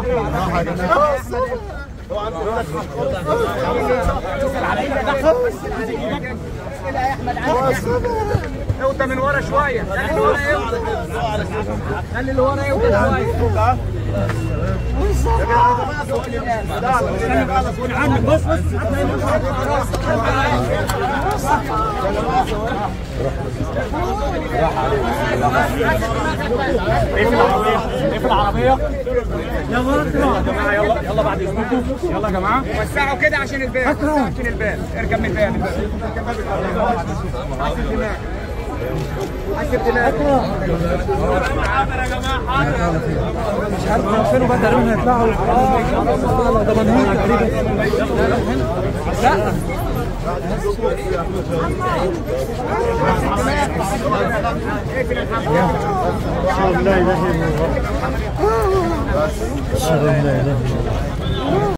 اوطى من ورا شويه خلي اللي ورا يوطى خلي اللي ورا يوطى شويه بص بص في العربية يلا يا جماعة يلا يلا بعد اذنكم يلا يا جماعة وسعوا كده عشان الباب وسعوا عشان الباب اركب من الباب حاسب دماغ حاسب دماغ مش عارف فين وبعد تقريبا هيطلعوا ده منهور تقريبا لا اقفل الحمام لا اله الا الله